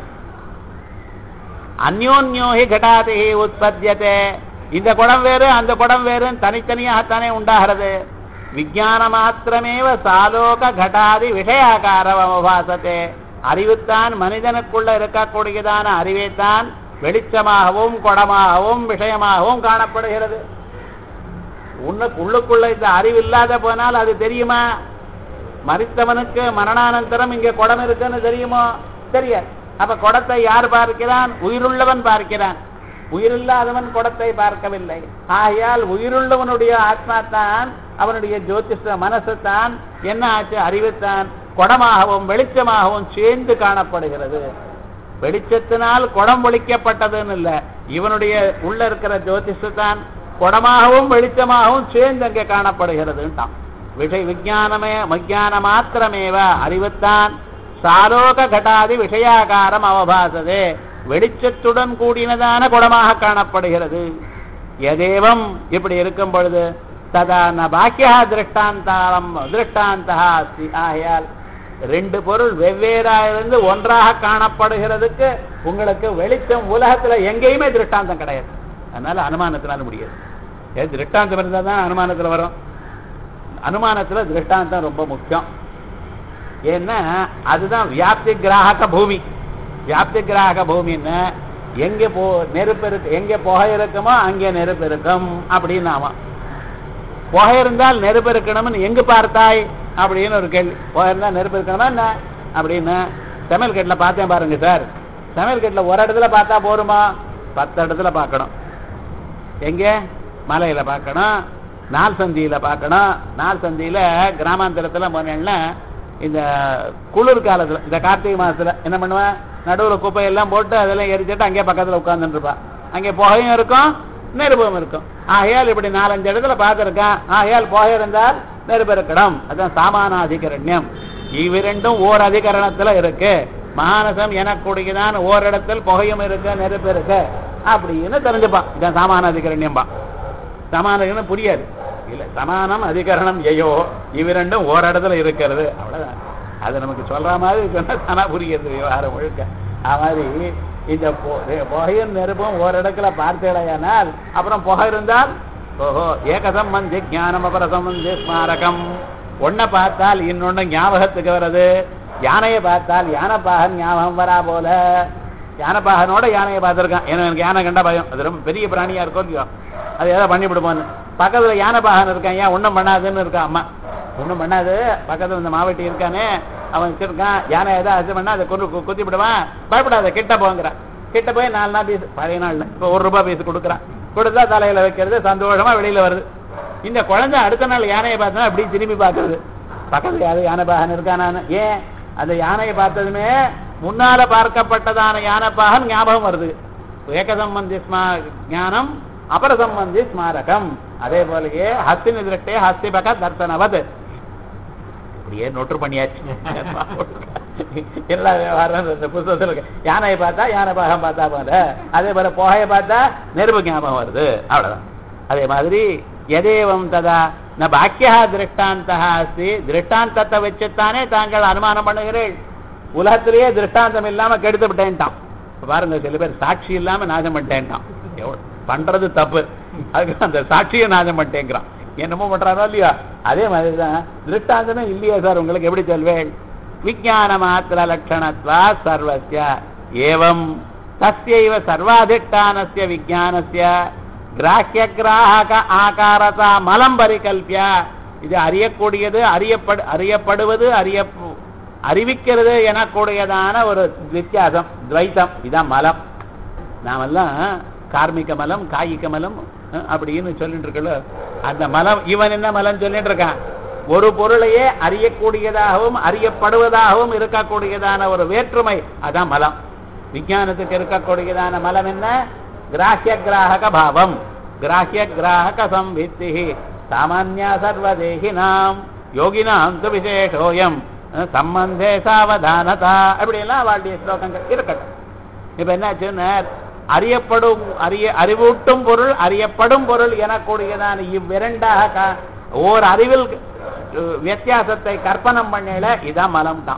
அந்யோன்யோஹி கட்டாதி உற்பத்தியதே இந்த குடம் வேறு அந்த குடம் வேறு தனித்தனியாகத்தானே உண்டாகிறது விஜான மாத்திரமேவ சாலோக கட்டாதி விஷயாகாரம் அவபாசத்தே அறிவுத்தான் மனிதனுக்குள்ள இருக்கக்கூடியதான அறிவைத்தான் வெளிச்சமாகவும் குடமாகவும் விஷயமாகவும் காணப்படுகிறது உன்னுக்கு உள்ளுக்குள்ள இந்த அறிவு இல்லாத போனால் அது தெரியுமா மறித்தவனுக்கு மரணானந்தரம் இங்க குடம் இருக்குன்னு தெரியுமோ தெரியாது அப்ப குடத்தை யார் பார்க்கிறான் உயிருள்ளவன் பார்க்கிறான் உயிரில்லாதவன் குடத்தை பார்க்கவில்லை ஆகையால் உயிருள்ளவனுடைய ஆத்மா தான் அவனுடைய ஜோதிஷ மனசு தான் என்ன ஆச்சு அறிவுத்தான் குடமாகவும் வெளிச்சமாகவும் சேர்ந்து காணப்படுகிறது வெளிச்சத்தினால் குடம் ஒழிக்கப்பட்டதுன்னு இல்ல இவனுடைய உள்ள இருக்கிற ஜோதிஷு தான் குடமாகவும் வெளிச்சமாகவும் சேர்ந்து அங்கே காணப்படுகிறதுன்ட்டான் விஷய விஜானமே விஜான மாத்திரமேவ அறிவுத்தான் சாலோக கட்டாதி விஷயாகாரம் அவபாசதே வெளிச்சத்துடன் கூடினதான குடமாக காணப்படுகிறது எதேவம் இப்படி இருக்கும் பொழுது ததா ந பாக்கியா திருஷ்டாந்தாரம் திருஷ்டாந்தா அஸ்தி ஆகையால் ரெண்டு பொருள் வெவ்வேறா இருந்து ஒன்றாக காணப்படுகிறதுக்கு உங்களுக்கு வெளிச்சம் உலகத்துல எங்கேயுமே திருஷ்டாந்தம் கிடையாது அதனால அனுமானத்தினால முடியாது ஏன் திருஷ்டாந்தம் இருந்தா தான் அனுமானத்துல வரும் அனுமானத்துல திருஷ்டாந்தம் ரொம்ப முக்கியம் ஏன்னா அதுதான் வியாப்தி கிராகக பூமி வியாப்தி கிராக பூமின்னு எங்க போ நெருப்பு இருக்கு எங்க புகை இருக்குமோ அங்கே நெருப்பு இருக்கும் அப்படின்னு ஆமா புகை இருந்தால் நெருப்பு இருக்கணும்னு எங்கு பார்த்தாய் அப்படின்னு ஒரு கேள்வி புகை இருந்தால் நெருப்பு இருக்கணுமா என்ன அப்படின்னு சமையல் கட்டில் பார்த்தேன் பாருங்க சார் சமையல் கட்டில் ஒரு இடத்துல பார்த்தா போருமா பத்து இடத்துல பார்க்கணும் எங்க மலையில பார்க்கணும் நாள் சந்தியில பார்க்கணும் நாள் சந்தியில கிராமாந்தரத்துல போனேன்னா இந்த குளிர் காலத்துல இந்த கார்த்திகை மாசத்துல என்ன பண்ணுவேன் நடுவுல குப்பையெல்லாம் போட்டு அதெல்லாம் எரிச்சிட்டு அங்கேயே பக்கத்துல உட்கார்ந்துட்டு இருப்பான் அங்கே புகையும் இருக்கும் நெருப்பம் இருக்கும் ஆகையால் இப்படி நாலஞ்சு இடத்துல பார்த்திருக்கேன் ஆகையால் புகை இருந்தால் நெருப்பு இருக்கணும் அதான் சாமானாதிகரண்யம் இவ்விரண்டும் ஓர் அதிகரணத்துல இருக்கு மானசம் எனக்கூடியதான் ஓரிடத்தில் புகையும் இருக்கு நெருப்பு இருக்கு அப்படின்னு தெரிஞ்சுப்பான் இதான் சாமான அதிகரண்யம்பா சமானம் புரியாது இல்ல சமானம் அதிகரணம் ஐயோ இவ்விரண்டும் ஓரிடத்துல இருக்கிறது அவ்வளவுதான் அது நமக்கு சொல்ற மாதிரி சொன்னா தானா புரிகிறது விவகாரம் முழுக்க அது மாதிரி இந்த பொ- புகையும் நெருப்பும் ஓரிடத்துல பார்த்தேடையானால் அப்புறம் புகை இருந்தால் ஓஹோ ஏகசம்பந்தி ஞானம் அபரசம்பந்தி ஸ்மாரகம் ஒன்ன பார்த்தால் இன்னொன்னு ஞாபகத்துக்கு வருது யானையை பார்த்தால் யானைப்பாகன் ஞாபகம் வரா போல யானைப்பாகனோட யானையை பார்த்திருக்கான் ஏன்னா எனக்கு யானை கண்டா பயம் அது ரொம்ப பெரிய பிராணியா இருக்கும் இல்லையோ அது ஏதோ பண்ணி விடுமோன்னு பக்கத்துல யானைப்பாகன் இருக்கான் ஏன் ஒண்ணும் பண்ணாதுன்னு இருக்கான் அம்மா ஒண்ணும் பண்ணாது பக்கத்துல இந்த மாவட்டி இருக்கானே அவன் வச்சிருக்கான் யானை ஏதாவது அது பண்ணா அதை கொண்டு கு- குத்தி விடுவான் பயப்படாத கிட்ட போங்கிறான் கிட்ட போய் நாலு நாள் பீஸ் பழைய நாள்ல இப்போ ஒரு ரூபாய் பீஸ் கொடுக்குறான் கொடுத்தா தலையில வைக்கிறது சந்தோஷமா வெளியில வருது இந்த குழந்தை அடுத்த நாள் யானையை பார்த்தா அப்படி திரும்பி பார்க்கறது பக்கத்துல யாரும் யானை பாகன் இருக்கானான்னு ஏன் அந்த யானையை பார்த்ததுமே முன்னால பார்க்கப்பட்டதான யானைப்பாகன் ஞாபகம் வருது ஏகசம்பந்தி ஸ்மா ஞானம் அபர சம்பந்தி ஸ்மாரகம் அதே போலயே ஹஸ்தினி திருஷ்டே ஹஸ்தி பக தர்சனவத் அப்படியே நோட்டு பண்ணியாச்சு எல்லா விவகாரம் இந்த புத்தகத்துல இருக்கு யானையை பார்த்தா யானை பாகம் பார்த்தா போல அதே போல புகையை பார்த்தா நெருப்பு ஞாபகம் வருது அவ்வளவுதான் அதே மாதிரி எதேவம் ததா ந பாக்கியா திருஷ்டாந்தா அஸ்தி திருஷ்டாந்தத்தை வச்சுத்தானே தாங்கள் அனுமானம் பண்ணுகிறீர்கள் உலகத்திலேயே திருஷ்டாந்தம் இல்லாம கெடுத்து விட்டேன்ட்டான் இப்ப பாருங்க சில பேர் சாட்சி இல்லாம நாசம் பண்ணிட்டேன்ட்டான் எவ்வளவு பண்றது தப்பு அதுக்கு அந்த சாட்சியை நாசம் பண்ணிட்டேங்கிறான் என்னமோ பண்றாரோ இல்லையா அதே மாதிரிதான் திருஷ்டாந்தமே இல்லையா சார் உங்களுக்கு எப்படி சொல்வேன் விஜான மாத்திர லட்சணத்வா சர்வஸ்ய ஏவம் தஸ்யைவ சர்வாதிஷ்டானஸ்ய விஜானஸ்ய கிராஹ்ய கிராஹக ஆகாரதா மலம் பரிகல்பிய இது அறியக்கூடியது அறியப்படு அறியப்படுவது அறிய அறிவிக்கிறது எனக்கூடியதான ஒரு வித்தியாசம் துவைத்தம் இதான் மலம் நாமெல்லாம் கார்மிக மலம் காயிக மலம் அஹ், அப்படின்னு சொல்லிட்டு இருக்கல அந்த மலம் இவன் என்ன மலம் சொல்லிட்டு இருக்கான் ஒரு பொருளையே அறியக்கூடியதாகவும் அறியப்படுவதாகவும் இருக்கக்கூடியதான ஒரு வேற்றுமை அதான் மலம் விஞ்ஞானத்துக்கு இருக்கக்கூடியதான மலம் என்ன கிராஹ்ய கிராஹக பாவம் கிராஹ்ய கிராஹக சம்வித்தி சாமான்யா சர்வதேகினாம் யோகினாம் து விசேஷோயம் அஹ், சம்பந்தே சாவதானதா அப்படி எல்லாம் வாழ்க்கைய ஸ்லோகங்கள் இருக்கட்டும் இப்ப என்னாச்சுன்னா அறியப்படும் அறிய அறிவூட்டும் பொருள் அறியப்படும் பொருள் எனக்கூடியதான இவ்விரண்டாக கா- ஓர் அறிவில் அஹ், வித்தியாசத்தை கற்பனம் பண்ணல இதான் மலம் தான்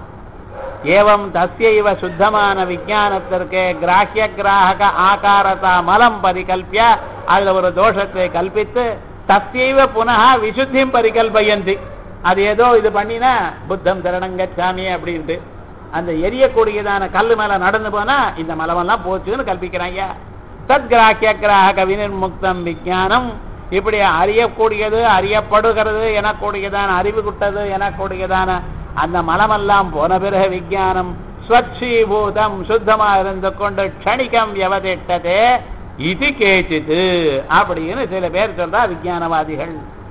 ஏவம் தஸ்யைவ சுத்தமான விஞ்ஞானத்திற்கு கிராஹ்ய கிராஹக ஆகாரதா மலம் பரிகல்பிய அதுல ஒரு தோஷத்தை கல்பித்து தஸ்யைவ புனः விசுத்தியும் பரிகல்பயந்தி அது ஏதோ இது பண்ணினா புத்தம் சரணங்கச்சாமி அப்படின்ட்டு அந்த எரியக்கூடியதான கல்லு மேல நடந்து போனா இந்த மலமெல்லாம் போச்சுன்னு கல்பிக்கிறாங்க தத் கிராக்கிய கிராக வினிர்முக்தம் விஞ்ஞானம் இப்படி அறியக்கூடியது அறியப்படுகிறது எனக்கூடியதான அறிவு குட்டது எனக்கூடியதான அந்த மலமெல்லாம் போன பிறகு விஞ்ஞானம் ஸ்வச்சீபூதம் சுத்தமா இருந்து கொண்டு க்ஷணிகம் வியவதிட்டதே இது கேச்சித்து அப்படின்னு சில பேர் சொல்றா விஞ்ஞானவாதிகள்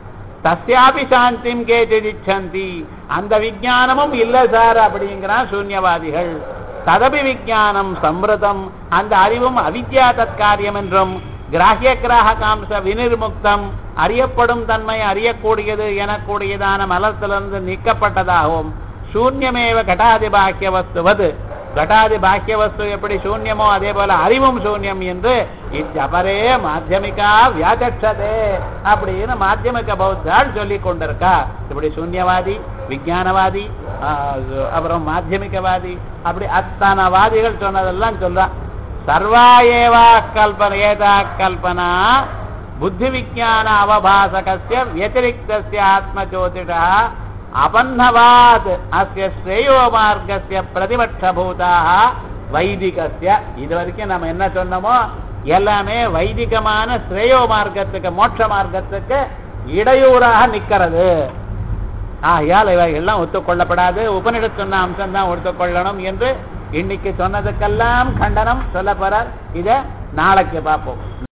தஸ்யாபி சாந்திம் கேச்சிதிச்சந்தி அந்த விஞ்ஞானமும் இல்ல சார் அப்படிங்கிறான் சூன்யவாதிகள் ததபி விஞ்ஞானம் சம்ருதம் அந்த அறிவும் அவித்யா தற்காரியம் என்றும் கிராஹ்ய கிராகாம்ச வினிர்முக்தம் அறியப்படும் தன்மை அறியக்கூடியது எனக்கூடியதான மலத்திலிருந்து நீக்கப்பட்டதாகவும் சூன்யமேவ கட்டாதி பாக்கிய வஸ்துவது கட்டாதி பாக்கிய வஸ்து எப்படி சூன்யமோ அதே போல அறிவும் சூன்யம் என்று இச்சபரே மாத்தியமிகா வியாச்சதே அப்படின்னு மாத்தியமிக பௌத்தால் சொல்லி கொண்டிருக்கா இப்படி சூன்யவாதி விஞ்ஞானவாதி ஆஹ், அப்புறம் மாத்தியமிகவாதி அப்படி அத்தனை வாதிகள் சொன்னதெல்லாம் சொல்றான் சர்வா ஏவா கல்பன ஏதா கல்பனா புத்தி விஜான அவபாசகஸ்ய व्यतिरिक्तस्य ஆத்மஜோதிஷா அபன்னவாத் அஸ்ய ஸ்ரேயோ மார்க்கஸ்ய பிரதிபட்சபூதாக வைதிகஸ்ய இது வரைக்கும் நம்ம என்ன சொன்னோமோ எல்லாமே வைதிகமான ஸ்ரேயோ மார்க்கத்துக்கு மோட்ச மார்க்கத்துக்கு இடையூறாக நிக்கிறது ஆகையால் இவைகள்லாம் ஒத்துக்கொள்ளப்படாது உபனிடத் சொன்ன அம்சம் தான் ஒத்துக்கொள்ளணும் என்று இன்னைக்கு சொன்னதுக்கெல்லாம் கண்டனம் சொல்ல போறார் இத நாளைக்கு பார்ப்போம்